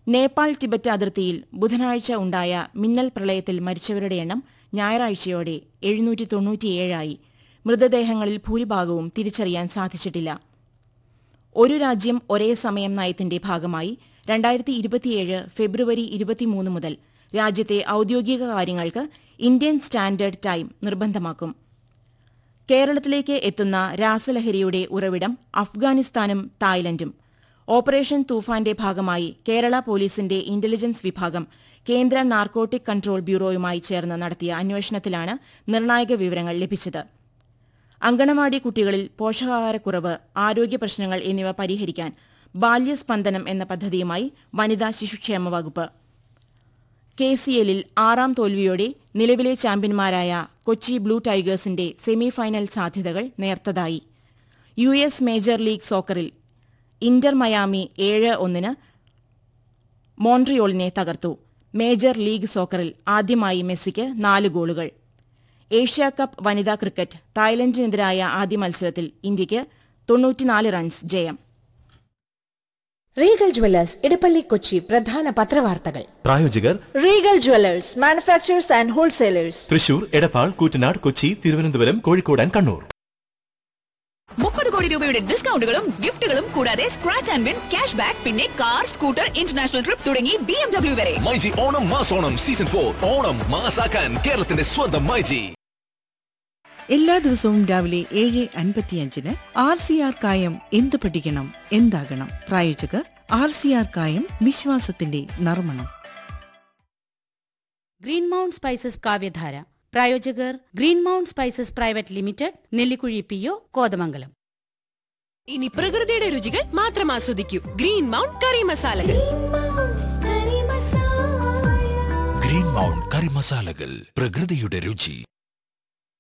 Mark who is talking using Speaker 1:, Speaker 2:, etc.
Speaker 1: Nepal Tibet അതിർത്തിയിൽ ബുധനാഴ്ച ഉണ്ടായ മിന്നൽ പ്രളയത്തിൽ മരിച്ചവരുടെ എണ്ണം ഞായറാഴ്ചയോടെ എഴുന്നൂറ്റി തൊണ്ണൂറ്റിയേഴായി മൃതദേഹങ്ങളിൽ ഭൂരിഭാഗവും തിരിച്ചറിയാൻ സാധിച്ചിട്ടില്ല ഒരു രാജ്യം ഒരേ സമയം നയത്തിന്റെ ഭാഗമായി രണ്ടായിരത്തി ഇരുപത്തിയേഴ് ഫെബ്രുവരി ഇരുപത്തിമൂന്ന് മുതൽ രാജ്യത്തെ ഔദ്യോഗിക കാര്യങ്ങൾക്ക് ഇന്ത്യൻ സ്റ്റാൻഡേർഡ് ടൈം നിർബന്ധമാക്കും കേരളത്തിലേക്ക് എത്തുന്ന രാസലഹരിയുടെ ഉറവിടം അഫ്ഗാനിസ്ഥാനും തായ്ലൻഡും ഓപ്പറേഷൻ തൂഫാന്റെ ഭാഗമായി കേരള പോലീസിന്റെ ഇന്റലിജൻസ് വിഭാഗം കേന്ദ്ര നാർക്കോട്ടിക് കൺട്രോൾ ബ്യൂറോയുമായി ചേർന്ന് നടത്തിയ അന്വേഷണത്തിലാണ് നിർണായക വിവരങ്ങൾ ലഭിച്ചത് അങ്കണവാടി കുട്ടികളിൽ പോഷകാഹാരക്കുറവ് ആരോഗ്യ പ്രശ്നങ്ങൾ എന്നിവ പരിഹരിക്കാൻ ബാല്യസ്പന്ദനം എന്ന പദ്ധതിയുമായി വനിതാ ശിശുക്ഷേമ വകുപ്പ് കെ സി എല്ലിൽ ആറാം തോൽവിയോടെ നിലവിലെ ചാമ്പ്യന്മാരായ കൊച്ചി ബ്ലൂ ടൈഗേഴ്സിന്റെ സെമിഫൈനൽ സാധ്യതകൾ നേർത്തതായി യു എസ് മേജർ ലീഗ് സോക്കറിൽ ഇന്റർ മയാമി ഏഴ് ഒന്നിന് മോൺട്രിയോളിനെ തകർത്തു മേജർ ലീഗ് സോക്കറിൽ ആദ്യമായി മെസ്സിക്ക് നാല് ഗോളുകൾ ഏഷ്യാ കപ്പ് വനിതാ ക്രിക്കറ്റ് തായ്ലൻഡിനെതിരായ ആദ്യ മത്സരത്തിൽ ഇന്ത്യയ്ക്ക് തൊണ്ണൂറ്റിനാല് റൺസ് ജയം
Speaker 2: റീഗൽ ജ്വല്ലേഴ്സ് ഇടപ്പള്ളി കൊച്ചി പ്രധാന പത്രവാർത്തകൾ
Speaker 3: പ്രായോജകർ
Speaker 2: Regal jewellers manufacturers and wholesalers
Speaker 3: Thrissur Edappal Koottanad Kochi Thiruvananthapuram Kozhikode and Kannur
Speaker 4: മുപ്പത് കോടി രൂപയുടെ ഡിസ്കൗണ്ടുകളും ഗിഫ്റ്റുകളും കൂടാതെ scratch and win cash back പിന്നെ കാർ സ്കൂട്ടർ ഇന്റർനാഷണൽ ട്രിപ്പ് തുടങ്ങി ബി എം ഡബ്ല്യു വരെ
Speaker 5: മൈജി ഓണം മാസോണം സീസൺ ഫോർ ഓണം മാസാക്കാൻ കേരളത്തിന്റെ സ്വന്തം മൈജി
Speaker 6: എല്ലാ ദിവസവും രാവിലെ ഏഴ് അൻപത്തിയഞ്ചിന് ആർ സി ആർ കായം എന്ത് പഠിക്കണം എന്താകണം പ്രായോജകർ ആർ സി ആർ കായം വിശ്വാസത്തിന്റെ നർമ്മണം
Speaker 7: ഗ്രീൻ മൗണ്ട് സ്പൈസസ് കാവ്യധാര പ്രായോജകർ green mount spices private limited Nellikuzhi P O Kothamangalam
Speaker 8: ഇനി പ്രകൃതിയുടെ രുചികൾ മാത്രം ആസ്വദിക്കൂ ഗ്രീൻ മൗണ്ട് കറി മസാലകൾ
Speaker 5: ഗ്രീൻ മൗണ്ട് കറി മസാലകൾ പ്രകൃതിയുടെ രുചി